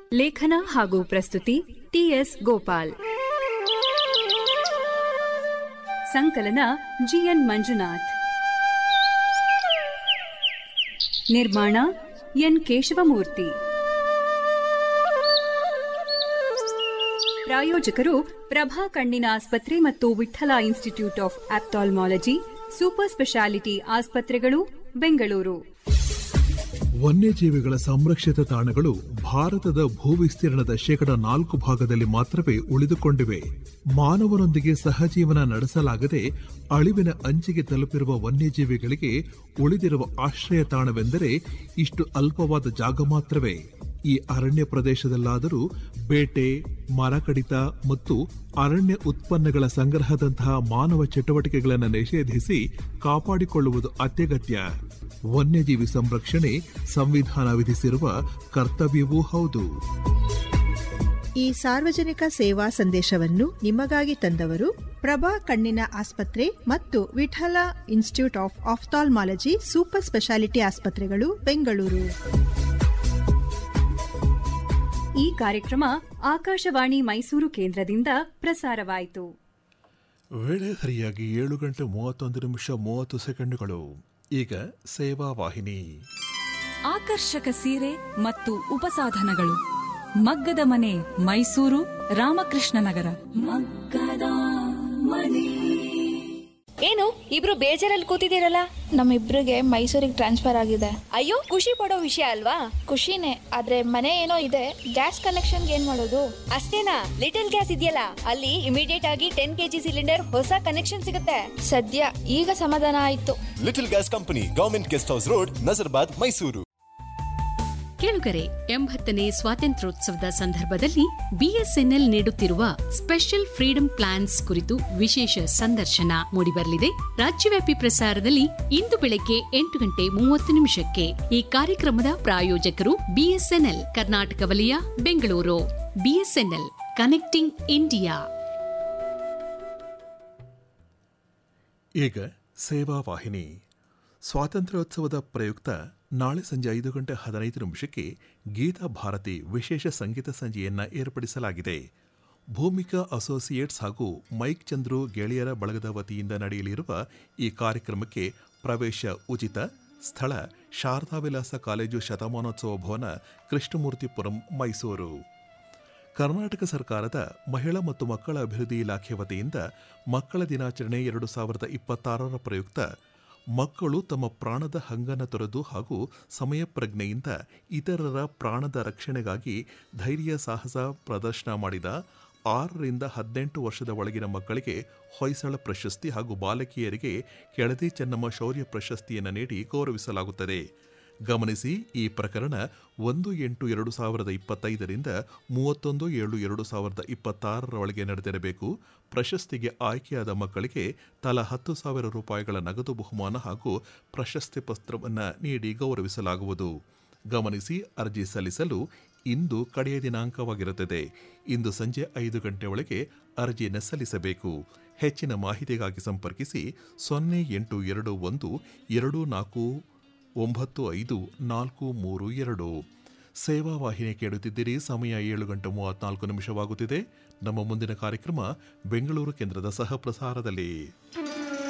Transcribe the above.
ಲೇಖನ ಹಾಗೂ ಪ್ರಸ್ತುತಿ ಟಿಎಸ್ ಗೋಪಾಲ್ ಸಂಕಲನ ಜಿಎನ್ ಮಂಜುನಾಥ್ ನಿರ್ಮಾಣ ಎನ್ ಕೇಶವಮೂರ್ತಿ ಪ್ರಾಯೋಜಕರು ಪ್ರಭಾ ಕಣ್ಣಿನ ಆಸ್ಪತ್ರೆ ಮತ್ತು Vittala institute of ophthalmology super speciality ಆಸ್ಪತ್ರೆಗಳು ಬೆಂಗಳೂರು ವನ್ಯಜೀವಿಗಳ ಸಂರಕ್ಷಿತ ತಾಣಗಳು ಭಾರತದ ಭೂವಿಸ್ತೀರ್ಣದ ಶೇಕಡ ನಾಲ್ಕು ಭಾಗದಲ್ಲಿ ಮಾತ್ರವೇ ಉಳಿದುಕೊಂಡಿವೆ ಮಾನವರೊಂದಿಗೆ ಸಹಜೀವನ ನಡೆಸಲಾಗದೆ ಅಳಿವಿನ ಅಂಚಿಗೆ ತಲುಪಿರುವ ವನ್ಯಜೀವಿಗಳಿಗೆ ಉಳಿದಿರುವ ಆಶ್ರಯ ತಾಣವೆಂದರೆ ಇಷ್ಟು ಅಲ್ಪವಾದ ಜಾಗ ಮಾತ್ರವೇ ಈ ಅರಣ್ಯ ಪ್ರದೇಶದಲ್ಲಾದರೂ ಬೇಟೆ ಮರ ಕಡಿತ ಮತ್ತು ಅರಣ್ಯ ಉತ್ಪನ್ನಗಳ ಸಂಗ್ರಹದಂತಹ ಮಾನವ ಚಟುವಟಿಕೆಗಳನ್ನು ನಿಷೇಧಿಸಿ ಕಾಪಾಡಿಕೊಳ್ಳುವುದು ಅತ್ಯಗತ್ಯ ವನ್ಯಜೀವಿ ಸಂರಕ್ಷಣೆ ಸಂವಿಧಾನ ವಿಧಿಸಿರುವ ಕರ್ತವ್ಯವೂ ಹೌದು ಈ ಸಾರ್ವಜನಿಕ ಸೇವಾ ಸಂದೇಶವನ್ನು ನಿಮಗಾಗಿ ತಂದವರು ಪ್ರಭಾ ಕಣ್ಣಿನ ಆಸ್ಪತ್ರೆ ಮತ್ತು Vittala institute of ophthalmology super speciality ಆಸ್ಪತ್ರೆಗಳು ಬೆಂಗಳೂರು ಈ ಕಾರ್ಯಕ್ರಮ ಆಕಾಶವಾಣಿ ಮೈಸೂರು ಕೇಂದ್ರದಿಂದ ಪ್ರಸಾರವಾಯಿತು ವೇಳೆ ಸರಿಯಾಗಿ ಏಳು ಗಂಟೆ ಮೂವತ್ತೊಂದು ನಿಮಿಷ ಮೂವತ್ತು ಸೆಕೆಂಡುಗಳು ಈಗ ಸೇವಾ ವಾಹಿನಿ ಆಕರ್ಷಕ ಸೀರೆ ಮತ್ತು ಉಪಸಾಧನಗಳು ಮಗ್ಗದ ಮನೆ ಮೈಸೂರು ರಾಮಕೃಷ್ಣ ನಗರ ಮಗ್ಗದ ಮನೆ ಏನು ಇಬ್ರು ಬೇಜಾರಲ್ಲಿ ಕೂತಿದ್ದೀರಲ್ಲ ನಮ್ಮಿಬ್ರಿಗೆ ಮೈಸೂರಿಗೆ ಟ್ರಾನ್ಸ್ಫರ್ ಆಗಿದೆ ಅಯ್ಯೋ ಖುಷಿ ಪಡೋ ವಿಷಯ ಅಲ್ವಾ ಖುಷಿನೇ ಆದ್ರೆ ಮನೆ ಏನೋ ಇದೆ ಗ್ಯಾಸ್ ಕನೆಕ್ಷನ್ಗೆ ಏನ್ ಮಾಡೋದು ಅಷ್ಟೇನಾ ಲಿಟಲ್ ಗ್ಯಾಸ್ ಇದೆಯಲ್ಲ ಅಲ್ಲಿ ಇಮಿಡಿಯೇಟ್ ಆಗಿ ಟೆನ್ ಕೆಜಿ ಸಿಲಿಂಡರ್ ಹೊಸ ಕನೆಕ್ಷನ್ ಸಿಗುತ್ತೆ ಸದ್ಯ ಈಗ ಸಮಾಧಾನ ಆಯ್ತು little gas company government guest house road Nazarbad Mysuru ಕೇಳುಗರೆ ಎಂಬತ್ತನೇ ಸ್ವಾತಂತ್ರ್ಯೋತ್ಸವದ ಸಂದರ್ಭದಲ್ಲಿ ಬಿಎಸ್ಎನ್ಎಲ್ ನೀಡುತ್ತಿರುವ ಸ್ಪೆಷಲ್ ಫ್ರೀಡಂ ಪ್ಲಾನ್ಸ್ ಕುರಿತು ವಿಶೇಷ ಸಂದರ್ಶನ ಮೂಡಿಬರಲಿದೆ ರಾಜ್ಯವ್ಯಾಪಿ ಪ್ರಸಾರದಲ್ಲಿ ಇಂದು ಬೆಳಗ್ಗೆ ಎಂಟು ಗಂಟೆ ಮೂವತ್ತು ನಿಮಿಷಕ್ಕೆ ಈ ಕಾರ್ಯಕ್ರಮದ ಪ್ರಾಯೋಜಕರು ಬಿಎಸ್ಎನ್ಎಲ್ ಕರ್ನಾಟಕ ವಲಯ ಬೆಂಗಳೂರು ಬಿಎಸ್ಎನ್ಎಲ್ ಕನೆಕ್ಟಿಂಗ್ ಇಂಡಿಯಾ ಈಗ ಸೇವಾ ವಾಹಿನಿ ಸ್ವಾತಂತ್ರ್ಯೋತ್ಸವದ ಪ್ರಯುಕ್ತ ನಾಳೆ ಸಂಜೆ ಐದು ಗಂಟೆ ಹದಿನೈದು ನಿಮಿಷಕ್ಕೆ ಗೀತಾ ಭಾರತಿ ವಿಶೇಷ ಸಂಗೀತ ಸಂಜೆಯನ್ನ ಏರ್ಪಡಿಸಲಾಗಿದೆ ಭೂಮಿಕಾ ಅಸೋಸಿಯೇಟ್ಸ್ ಹಾಗೂ ಮೈಕ್ ಚಂದ್ರು ಗೆಳೆಯರ ಬಳಗದ ವತಿಯಿಂದ ನಡೆಯಲಿರುವ ಈ ಕಾರ್ಯಕ್ರಮಕ್ಕೆ ಪ್ರವೇಶ ಉಚಿತ ಸ್ಥಳ ಶಾರದಾ ವಿಲಾಸ ಕಾಲೇಜು ಶತಮಾನೋತ್ಸವ ಭವನ ಕೃಷ್ಣಮೂರ್ತಿಪುರಂ ಮೈಸೂರು ಕರ್ನಾಟಕ ಸರ್ಕಾರದ ಮಹಿಳಾ ಮತ್ತು ಮಕ್ಕಳ ಅಭಿವೃದ್ಧಿ ಇಲಾಖೆ ವತಿಯಿಂದ ಮಕ್ಕಳ ದಿನಾಚರಣೆ ಎರಡು ಸಾವಿರದ ಇಪ್ಪತ್ತಾರರ ಪ್ರಯುಕ್ತ ಮಕ್ಕಳು ತಮ್ಮ ಪ್ರಾಣದ ಹಂಗನ್ನು ತೊರೆದು ಹಾಗೂ ಸಮಯ ಪ್ರಜ್ಞೆಯಿಂದ ಇತರರ ಪ್ರಾಣದ ರಕ್ಷಣೆಗಾಗಿ ಧೈರ್ಯ ಸಾಹಸ ಪ್ರದರ್ಶನ ಮಾಡಿದ ಆರರಿಂದ ಹದಿನೆಂಟು ವರ್ಷದ ಒಳಗಿನ ಮಕ್ಕಳಿಗೆ ಹೊಯ್ಸಳ ಪ್ರಶಸ್ತಿ ಹಾಗೂ ಬಾಲಕಿಯರಿಗೆ ಕೆಳದಿ ಚೆನ್ನಮ್ಮ ಶೌರ್ಯ ಪ್ರಶಸ್ತಿಯನ್ನು ನೀಡಿ ಗೌರವಿಸಲಾಗುತ್ತದೆ ಗಮನಿಸಿ ಈ ಪ್ರಕರಣ ಒಂದು ಎಂಟು ಎರಡು ಸಾವಿರದ ಇಪ್ಪತ್ತೈದರಿಂದ ಮೂವತ್ತೊಂದು ಏಳು ಎರಡು ಸಾವಿರದ ಇಪ್ಪತ್ತಾರರ ಒಳಗೆ ನಡೆದಿರಬೇಕು ಪ್ರಶಸ್ತಿಗೆ ಆಯ್ಕೆಯಾದ ಮಕ್ಕಳಿಗೆ ತಲಾ ಹತ್ತು ಸಾವಿರ ರೂಪಾಯಿಗಳ ನಗದು ಬಹುಮಾನ ಹಾಗೂ ಪ್ರಶಸ್ತಿ ಪತ್ರವನ್ನು ನೀಡಿ ಗೌರವಿಸಲಾಗುವುದು ಗಮನಿಸಿ ಅರ್ಜಿ ಸಲ್ಲಿಸಲು ಇಂದು ಕಡೆಯ ದಿನಾಂಕವಾಗಿರುತ್ತದೆ ಇಂದು ಸಂಜೆ ಐದು ಗಂಟೆ ಒಳಗೆ ಅರ್ಜಿಯನ್ನು ಸಲ್ಲಿಸಬೇಕು ಹೆಚ್ಚಿನ ಮಾಹಿತಿಗಾಗಿ ಸಂಪರ್ಕಿಸಿ ಸೊನ್ನೆ ಎಂಟು ಎರಡು ಒಂದು ಎರಡು ನಾಲ್ಕು ಒಂಬತ್ತು ಐದು ನಾಲ್ಕು ಮೂರು ಎರಡು ಸೇವಾ ವಾಹಿನಿ ಕೇಳುತ್ತಿದ್ದೀರಿ ಸಮಯ ಏಳು ಗಂಟೆ ಮೂವತ್ನಾಲ್ಕು ನಿಮಿಷವಾಗುತ್ತಿದೆ ನಮ್ಮ ಮುಂದಿನ ಕಾರ್ಯಕ್ರಮ ಬೆಂಗಳೂರು ಕೇಂದ್ರದ ಸಹ ಪ್ರಸಾರದಲ್ಲಿ